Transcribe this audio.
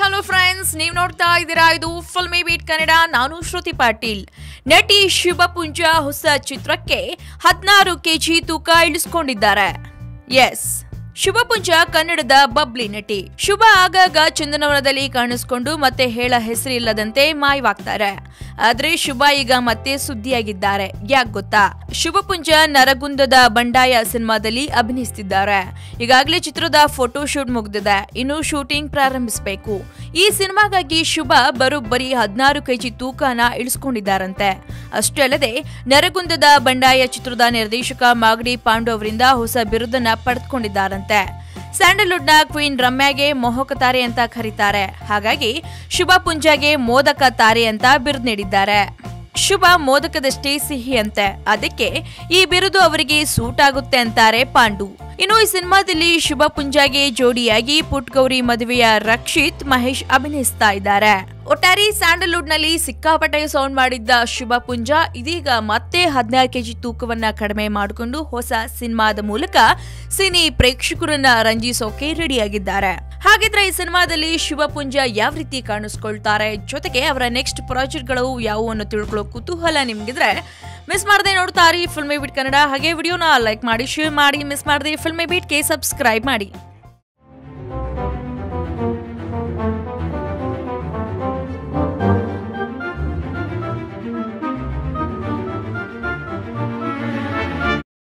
hello friends ನೀವು ನೋಡ್ತಾ ಇದ್ದೀರಾ ಇದು ಫಿಲ್ಮಿ ಬೀಟ್ ಕನ್ನಡ ನಾನು ಶ್ರುತಿ ಪಾಟೀಲ್ ನಟಿ ಶುಭ ಪುಂಜ ಹೊಸ ಚಿತ್ರಕ್ಕೆ ಹದಿನಾರು ಕೆಜಿ ತೂಕ ಇಳಿಸ್ಕೊಂಡಿದ್ದಾರೆ ಎಸ್ ಶುಭ ಪುಂಜ ಕನ್ನಡದ ಬಬ್ಲಿ ನಟಿ ಶುಭ ಆಗಾಗ ಚಂದನವನದಲ್ಲಿ ಕಾಣಿಸ್ಕೊಂಡು ಮತ್ತೆ ಹೇಳ ಹೆಸರಿಲ್ಲದಂತೆ ಮಾಯವಾಗ್ತಾರೆ ಆದ್ರೆ ಶುಭ ಈಗ ಮತ್ತೆ ಸುದ್ದಿಯಾಗಿದ್ದಾರೆ ಯಾಕೆ ಗೊತ್ತಾ ಶುಭ ಪುಂಜ ನರಗುಂದದ ಬಂಡಾಯ ಸಿನಿಮಾದಲ್ಲಿ ಅಭಿನಯಿಸ್ತಿದ್ದಾರೆ ಈಗಾಗಲೇ ಚಿತ್ರದ ಫೋಟೋ ಶೂಟ್ ಮುಗ್ದಿದೆ ಇನ್ನು ಶೂಟಿಂಗ್ ಪ್ರಾರಂಭಿಸಬೇಕು ಈ ಸಿನಿಮಾಗಾಗಿ ಶುಭ ಬರೋಬ್ಬರಿ ಹದಿನಾರು ಕೆಜಿ ತೂಕನ ಇಳಿಸ್ಕೊಂಡಿದ್ದಾರಂತೆ ಅಷ್ಟೇ ಅಲ್ಲದೆ ನರಗುಂದದ ಬಂಡಾಯ ಚಿತ್ರದ ನಿರ್ದೇಶಕ ಮಾಗಡಿ ಪಾಂಡು ಅವರಿಂದ ಹೊಸ ಬಿರುದನ್ನ ಪಡೆದುಕೊಂಡಿದ್ದಾರಂತೆ ಸ್ಯಾಂಡಲ್ವುಡ್ನ ಕ್ವೀನ್ ರಮ್ಯಾಗೆ ಮೋಹಕ ತಾರೆ ಅಂತ ಕರೀತಾರೆ ಹಾಗಾಗಿ ಶುಭ ಪುಂಜಾಗೆ ಮೋದಕ ತಾರೆ ಅಂತ ಬಿರುದು ನೀಡಿದ್ದಾರೆ ಶುಭ ಮೋದಕದಷ್ಟೇ ಸಿಹಿ ಅಂತೆ ಅದಕ್ಕೆ ಈ ಬಿರುದು ಅವರಿಗೆ ಸೂಟ್ ಆಗುತ್ತೆ ಅಂತಾರೆ ಪಾಂಡು ಇನ್ನು ಈ ಸಿನಿಮಾದಲ್ಲಿ ಶುಭ ಪುಂಜಾಗೆ ಜೋಡಿಯಾಗಿ ಪುಟ್ ಗೌರಿ ಮದುವೆಯ ರಕ್ಷಿತ್ ಮಹೇಶ್ ಅಭಿನಯಿಸ್ತಾ ಇದ್ದಾರೆ ಒಟ್ಟಾರೆ ಸ್ಯಾಂಡಲ್ವುಡ್ ನಲ್ಲಿ ಸಿಕ್ಕಾಪಟ್ಟೆ ಸೌಂಡ್ ಮಾಡಿದ್ದ ಶುಭ ಪುಂಜ ಇದೀಗ ಮತ್ತೆ ಹದಿನಾರು ಕೆಜಿ ತೂಕವನ್ನ ಕಡಿಮೆ ಮಾಡಿಕೊಂಡು ಹೊಸ ಸಿನಿಮಾದ ಮೂಲಕ ಸಿನಿ ಪ್ರೇಕ್ಷಕರನ್ನ ರಂಜಿಸೋಕೆ ರೆಡಿಯಾಗಿದ್ದಾರೆ ಹಾಗಿದ್ರೆ ಈ ಸಿನಿಮಾದಲ್ಲಿ ಶುಭ ಪುಂಜ ಯಾವ ರೀತಿ ಕಾಣಿಸ್ಕೊಳ್ತಾರೆ ಜೊತೆಗೆ ಅವರ ನೆಕ್ಸ್ಟ್ ಪ್ರಾಜೆಕ್ಟ್ಗಳು ಯಾವುವು ಅನ್ನೋ ತಿಳ್ಕೊಳ್ಳೋ ಕುತೂಹಲ ನಿಮ್ಗಿದ್ರೆ ಮಿಸ್ ಮಾಡದೆ ನೋಡ್ತಾರಿ ಫಿಲ್ಮಿ ಬಿಟ್ ಕನ್ನಡ ಹಾಗೆ ವಿಡಿಯೋನ ಲೈಕ್ ಮಾಡಿ ಶೇರ್ ಮಾಡಿ ಮಿಸ್ ಮಾಡದೆ ಫಿಲ್ಮಿ ಬಿಟ್ಗೆ ಸಬ್ಸ್ಕ್ರೈಬ್ ಮಾಡಿ